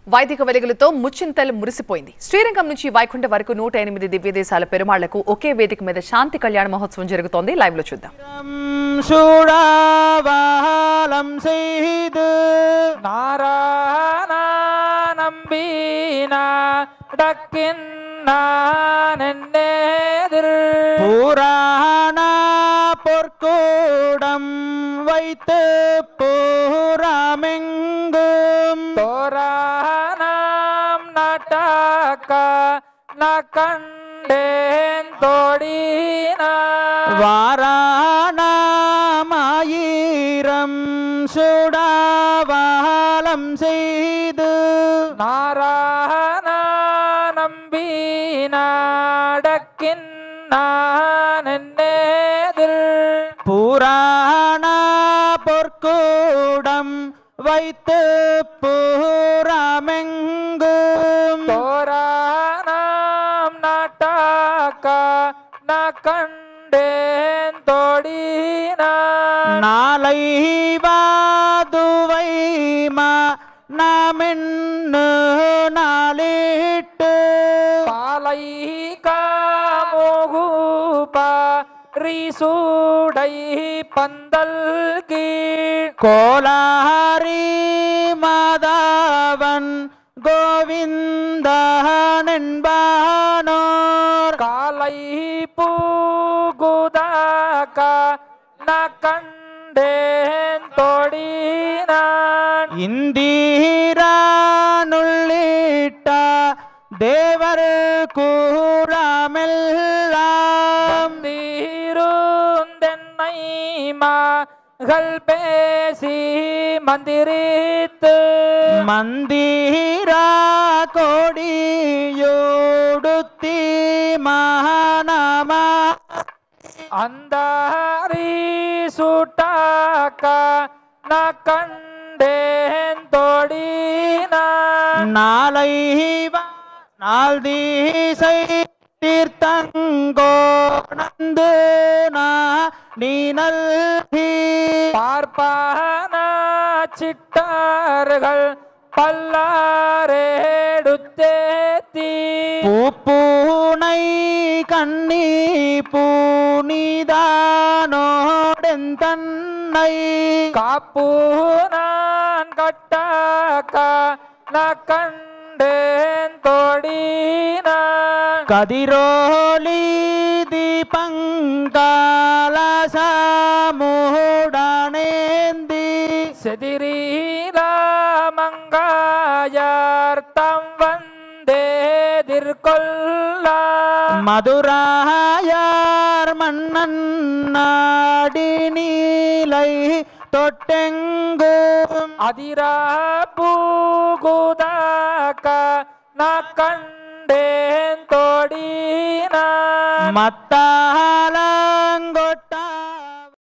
వైదిక వెలుగులతో ముచ్చింతలు మురిసిపోయింది శ్రీరంగం నుంచి వైకుంఠ వరకు నూట ఎనిమిది దివ్యదేశాల పెరుమాళ్లకు ఒకే వేదిక మీద శాంతి కళ్యాణ మహోత్సవం జరుగుతోంది లైవ్ లో చూద్దాం சூடாவாலம் செய்து நாராயண நம்பினா டக்கின்னெதிர் புராண பொற்கூடம் வைத்து பூராமெங்கும் தோராணம் நாட்டாக்க நக்கண்டேன் தோடினா வாராணமாயிரம் சூடாவாலம் செய்து நாராயண நம்பினா டக்கின்னெதிர் புராண பொற்கூடம் வைத்து பூராமெங்கும் தோராணம் நாட்டாக்க நக்கண்டேன் தோடினா நாளை வாதுவை மா நாமென்னு நாளிட்டு பாலை காமுகுபா ரிசூடை பந்தல் கீழ் கோலாரி மாதாவன் கோவிந்தனென்பானோர் காலை பூகுதாக்க நக்கண்டேன் தோடினான் இந்தீரானுள்ளிட்ட தேவர் கூறாமெல்லாம் தீருந்தென்னை மகள் பேசி மந்திரித்து மந்திரா கோடியோடுத்தி மகாநாமா அந்தாரி சூட்டாக்க நக்கண்டேன் தோடினான் நாளை வா- நாள் தீசை தீர்த்தங்கோ நந்து நீ நல்கி பார்ப்பான சிட்டார்கள் பல்லாரேடுத்தேத்தி பூப்பூனை கண்ணி பூனிதானோடன் தன்னை காப்பு நான் கட்டாக்க நக்கண்டேன் தோடினான் கதிரோலி தீபங்காலசமுடனேந்தி செதிரீலாமங்காயார் தம் வந்தேதிர்கொள்ள மதுராயார் மன்னன் நாடி நீலை தொட்டெங்கும் அதிரா பூகுதாக்க நக்கண்டேன் தோடினான் மத்தா